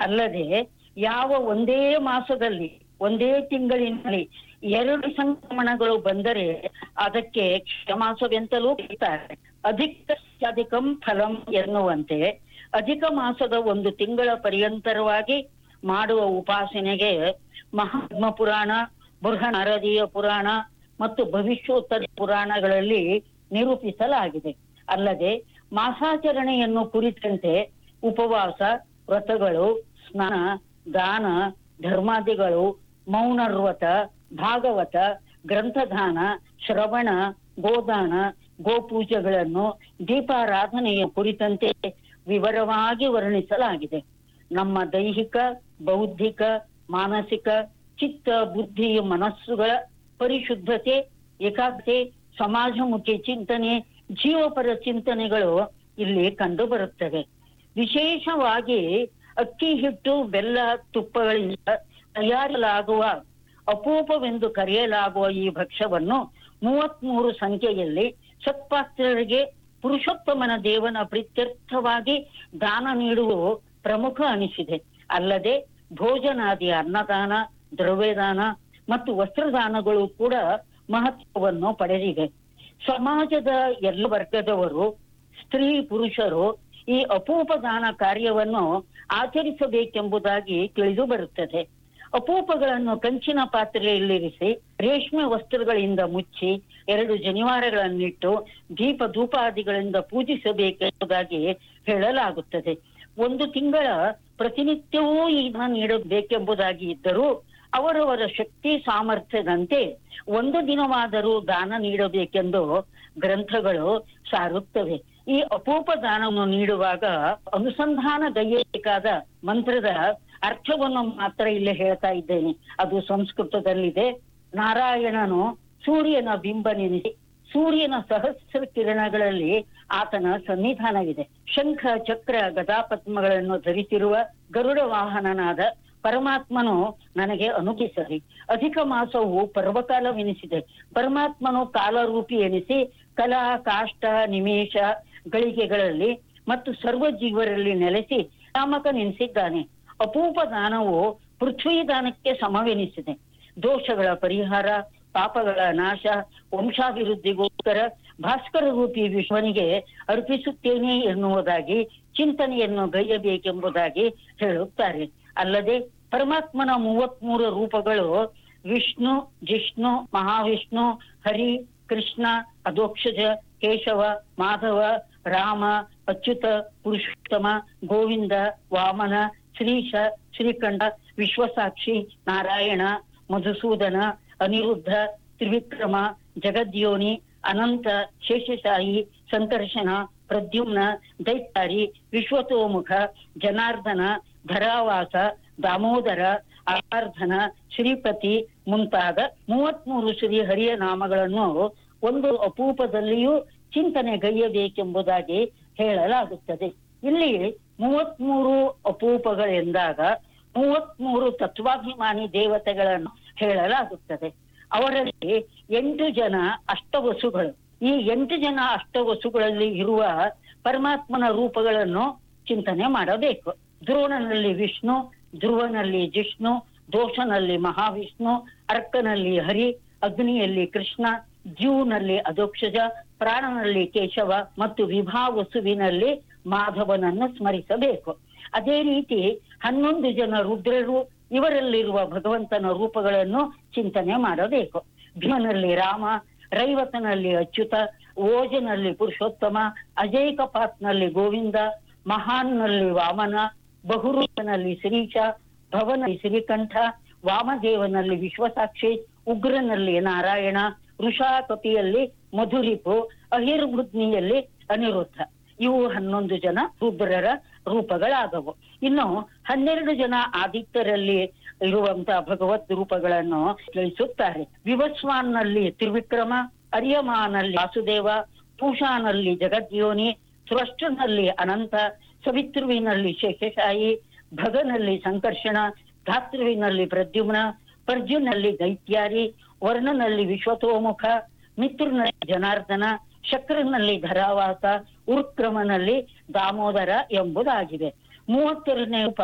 ಅಲ್ಲದೆ ಯಾವ ಒಂದೇ ಮಾಸದಲ್ಲಿ ಒಂದೇ ತಿಂಗಳಿನಲ್ಲಿ ಎರಡು ಸಂಕ್ರಮಣಗಳು ಬಂದರೆ ಅದಕ್ಕೆ ಕ್ಷಮಾಸವೆಂತಲೂ ಕರೀತಾರೆ ಅಧಿಕ ಅಧಿಕಂ ಫಲಂ ಎನ್ನುವಂತೆ ಅಧಿಕ ಮಾಸದ ಒಂದು ತಿಂಗಳ ಪರ್ಯಂತರವಾಗಿ ಮಾಡುವ ಉಪಾಸನೆಗೆ ಮಹಾತ್ಮ ಪುರಾಣ ಬೃಹನಾರದೀಯ ಪುರಾಣ ಮತ್ತು ಭವಿಷ್ಯೋತ್ತರ ಪುರಾಣಗಳಲ್ಲಿ ನಿರೂಪಿಸಲಾಗಿದೆ ಅಲ್ಲದೆ ಮಾಸಾಚರಣೆಯನ್ನು ಕುರಿತಂತೆ ಉಪವಾಸ ವ್ರತಗಳು ಸ್ನಾನ ದಾನ ಧರ್ಮಾದಿಗಳು ಮೌನರ್ವತ ಭಾಗವತ ಗ್ರಂಥದಾನ ಶ್ರವಣ ಗೋದಾನ ಗೋಪೂಜೆಗಳನ್ನು ದೀಪಾರಾಧನೆಯ ಕುರಿತಂತೆ ವಿವರವಾಗಿ ವರ್ಣಿಸಲಾಗಿದೆ ನಮ್ಮ ದೈಹಿಕ ಬೌದ್ಧಿಕ ಮಾನಸಿಕ ಚಿತ್ತ ಬುದ್ಧಿ ಮನಸ್ಸುಗಳ ಪರಿಶುದ್ಧತೆ ಏಕಾಗ್ರತೆ ಸಮಾಜಮುಖಿ ಚಿಂತನೆ ಜೀವಪರ ಚಿಂತನೆಗಳು ಇಲ್ಲಿ ಕಂಡು ಬರುತ್ತವೆ ವಿಶೇಷವಾಗಿ ಅಕ್ಕಿ ಹಿಟ್ಟು ಬೆಲ್ಲ ತುಪ್ಪಗಳಿಂದ ತಯಾರಿಸಲಾಗುವ ಅಪೂಪವೆಂದು ಕರೆಯಲಾಗುವ ಈ ಭಕ್ಷ್ಯವನ್ನು ಮೂವತ್ಮೂರು ಸಂಖ್ಯೆಯಲ್ಲಿ ಸತ್ಪಾತ್ರರಿಗೆ ಪುರುಷೋತ್ತಮನ ದೇವನ ಪ್ರೀತ್ಯರ್ಥವಾಗಿ ದಾನ ನೀಡುವ ಪ್ರಮುಖ ಅನಿಸಿದೆ ಅಲ್ಲದೆ ಭೋಜನಾದಿ ಅನ್ನದಾನ ದ್ರವ್ಯದಾನ ಮತ್ತು ವಸ್ತ್ರದಾನಗಳು ಕೂಡ ಮಹತ್ವವನ್ನು ಪಡೆದಿವೆ ಸಮಾಜದ ಎಲ್ಲ ವರ್ಗದವರು ಸ್ತ್ರೀ ಪುರುಷರು ಈ ಅಪೂಪ ದಾನ ಕಾರ್ಯವನ್ನು ಆಚರಿಸಬೇಕೆಂಬುದಾಗಿ ತಿಳಿದು ಬರುತ್ತದೆ ಅಪೂಪಗಳನ್ನು ಕಂಚಿನ ಪಾತ್ರೆಯಲ್ಲಿರಿಸಿ ರೇಷ್ಮೆ ವಸ್ತ್ರಗಳಿಂದ ಮುಚ್ಚಿ ಎರಡು ಜನಿವಾರಗಳನ್ನಿಟ್ಟು ದೀಪ ಧೂಪಾದಿಗಳಿಂದ ಪೂಜಿಸಬೇಕೆಂಬುದಾಗಿ ಹೇಳಲಾಗುತ್ತದೆ ಒಂದು ತಿಂಗಳ ಪ್ರತಿನಿತ್ಯವೂ ಇದನ್ನು ನೀಡಬೇಕೆಂಬುದಾಗಿ ಇದ್ದರೂ ಅವರವರ ಶಕ್ತಿ ಸಾಮರ್ಥ್ಯದಂತೆ ಒಂದು ದಿನವಾದರೂ ದಾನ ನೀಡಬೇಕೆಂದು ಗ್ರಂಥಗಳು ಸಾರುತ್ತವೆ ಈ ಅಪೂಪ ದಾನವನ್ನು ನೀಡುವಾಗ ಅನುಸಂಧಾನ ಗೈಯಬೇಕಾದ ಮಂತ್ರದ ಅರ್ಥವನ್ನು ಮಾತ್ರ ಇಲ್ಲಿ ಹೇಳ್ತಾ ಇದ್ದೇನೆ ಅದು ಸಂಸ್ಕೃತದಲ್ಲಿದೆ ನಾರಾಯಣನು ಸೂರ್ಯನ ಬಿಂಬ ನೆನೆಸಿ ಸೂರ್ಯನ ಸಹಸ್ರ ಕಿರಣಗಳಲ್ಲಿ ಆತನ ಸನ್ನಿಧಾನವಿದೆ ಶಂಖ ಚಕ್ರ ಗದಾಪದ್ಮಗಳನ್ನು ಧರಿಸಿರುವ ಗರುಡ ವಾಹನನಾದ ಪರಮಾತ್ಮನು ನನಗೆ ಅನುಗಿಸಲಿ ಅಧಿಕ ಮಾಸವು ಪರ್ವಕಾಲವೆನಿಸಿದೆ ಪರಮಾತ್ಮನು ಕಾಲರೂಪಿ ಎನಿಸಿ ಕಲಾ ಕಾಷ್ಟ ನಿಮೇಶ ಗಳಿಗೆಗಳಲ್ಲಿ ಮತ್ತು ಸರ್ವ ಜೀವರಲ್ಲಿ ನೆಲೆಸಿ ನಾಮಕನೆನಿಸಿದ್ದಾನೆ ಅಪೂಪ ದಾನವು ಪೃಥ್ವಿ ದಾನಕ್ಕೆ ಸಮವೆನಿಸಿದೆ ದೋಷಗಳ ಪರಿಹಾರ ಪಾಪಗಳ ನಾಶ ವಂಶಾಭಿವೃದ್ಧಿಗೋಸ್ಕರ ಭಾಸ್ಕರ ರೂಪಿ ವಿಶ್ವನಿಗೆ ಅರ್ಪಿಸುತ್ತೇನೆ ಎನ್ನುವುದಾಗಿ ಚಿಂತನೆಯನ್ನು ಗೈಯಬೇಕೆಂಬುದಾಗಿ ಹೇಳುತ್ತಾರೆ ಅಲ್ಲದೆ ಪರಮಾತ್ಮನ ಮೂವತ್ಮೂರು ರೂಪಗಳು ವಿಷ್ಣು ಜಿಷ್ಣು ಮಹಾವಿಷ್ಣು ಹರಿ ಕೃಷ್ಣ ಅಧೋಕ್ಷಜ ಕೇಶವ ಮಾಧವ ರಾಮ ಅಚ್ಯುತ ಪುರುಷೋತ್ತಮ ಗೋವಿಂದ ವಾಮನ ಶ್ರೀಶ ಶ್ರೀಕಂಠ ವಿಶ್ವಸಾಕ್ಷಿ ನಾರಾಯಣ ಮಧುಸೂದನ ಅನಿರುದ್ಧ ತ್ರಿವಿಕ್ರಮ ಜಗದ್ಯೋನಿ ಅನಂತ ಶೇಷಶಾಹಿ ಸಂಕರ್ಷಣ ಪ್ರದ್ಯುಮ್ನ ದೈತ್ಯಾರಿ ವಿಶ್ವತೋಮುಖ ಜನಾರ್ದನ ಧರಾವಾಸ ದಾಮೋದರ ಆರಾರ್ಧನ ಶ್ರೀಪತಿ ಮುಂತಾದ ಮೂವತ್ಮೂರು ಶ್ರೀ ಹರಿಯ ನಾಮಗಳನ್ನು ಒಂದು ಅಪೂಪದಲ್ಲಿಯೂ ಚಿಂತನೆ ಗೈಯಬೇಕೆಂಬುದಾಗಿ ಹೇಳಲಾಗುತ್ತದೆ ಇಲ್ಲಿ ಮೂವತ್ಮೂರು ಅಪೂಪಗಳೆಂದಾಗ ಮೂವತ್ಮೂರು ತತ್ವಾಭಿಮಾನಿ ದೇವತೆಗಳನ್ನು ಹೇಳಲಾಗುತ್ತದೆ ಅವರಲ್ಲಿ ಎಂಟು ಜನ ಅಷ್ಟವಸುಗಳು ಈ ಎಂಟು ಜನ ಅಷ್ಟವಸುಗಳಲ್ಲಿ ಇರುವ ಪರಮಾತ್ಮನ ರೂಪಗಳನ್ನು ಚಿಂತನೆ ಮಾಡಬೇಕು ಧ್ರುವನಲ್ಲಿ ವಿಷ್ಣು ಧ್ರುವನಲ್ಲಿ ಜಿಷ್ಣು ದೋಷನಲ್ಲಿ ಮಹಾವಿಷ್ಣು ಅರ್ಕನಲ್ಲಿ ಹರಿ ಅಗ್ನಿಯಲ್ಲಿ ಕೃಷ್ಣ ಜೀವನಲ್ಲಿ ಅಧೋಕ್ಷಜ ಪ್ರಾಣನಲ್ಲಿ ಕೇಶವ ಮತ್ತು ವಿಭಾವಸುವಿನಲ್ಲಿ ಮಾಧವನನ್ನು ಸ್ಮರಿಸಬೇಕು ಅದೇ ರೀತಿ ಹನ್ನೊಂದು ಜನ ರುದ್ರರು ಇವರಲ್ಲಿರುವ ಭಗವಂತನ ರೂಪಗಳನ್ನು ಚಿಂತನೆ ಮಾಡಬೇಕು ಭೀಮನಲ್ಲಿ ರಾಮ ರೈವತನಲ್ಲಿ ಅಚ್ಯುತ ಓಜನಲ್ಲಿ ಪುರುಷೋತ್ತಮ ಅಜೇಕಪಾತ್ನಲ್ಲಿ ಗೋವಿಂದ ಮಹಾನ್ನಲ್ಲಿ ವಾಮನ ಬಹುರೂಪನಲ್ಲಿ ಶ್ರೀಶ ಭವನಲ್ಲಿ ಶ್ರೀಕಂಠ ವಾಮದೇವನಲ್ಲಿ ವಿಶ್ವಸಾಕ್ಷಿ ಉಗ್ರನಲ್ಲಿ ನಾರಾಯಣ ಋಷಾಕಪಿಯಲ್ಲಿ ಮಧುರಿಪು ಅಹಿರ್ಬುದ್ನಿಯಲ್ಲಿ ಅನಿರುದ್ಧ ಇವು ಹನ್ನೊಂದು ಜನ ರುದ್ರರ ರೂಪಗಳಾದವು ಇನ್ನು ಹನ್ನೆರಡು ಜನ ಆದಿತ್ಯರಲ್ಲಿ ಇರುವಂತಹ ಭಗವತ್ ರೂಪಗಳನ್ನು ತಿಳಿಸುತ್ತಾರೆ ವಿವಸ್ವಾನ್ನಲ್ಲಿ ತ್ರಿವಿಕ್ರಮ ಅರ್ಯಮಾನಲ್ಲಿ ವಾಸುದೇವ ಪೂಷಾನಲ್ಲಿ ಜಗದ್ಯೋನಿ ಸ್ರಷ್ಟನಲ್ಲಿ ಅನಂತ ಸವಿತೃವಿನಲ್ಲಿ ಶೇಷಶಾಹಿ ಭಗನಲ್ಲಿ ಸಂಕರ್ಷಣ ಧಾತೃವಿನಲ್ಲಿ ಪ್ರದ್ಯುಮ್ನ ಪರ್ಜುನಲ್ಲಿ ದೈತ್ಯಾರಿ ವರ್ಣನಲ್ಲಿ ವಿಶ್ವತೋಮುಖ ಮಿತ್ರನಲ್ಲಿ ಜನಾರ್ದನ ಶಕ್ರನಲ್ಲಿ ಧರಾವಾಸ ಉರ್ಕ್ರಮನಲ್ಲಿ ದಾಮೋದರ ಎಂಬುದಾಗಿದೆ ಮೂವತ್ತೆರಡನೇ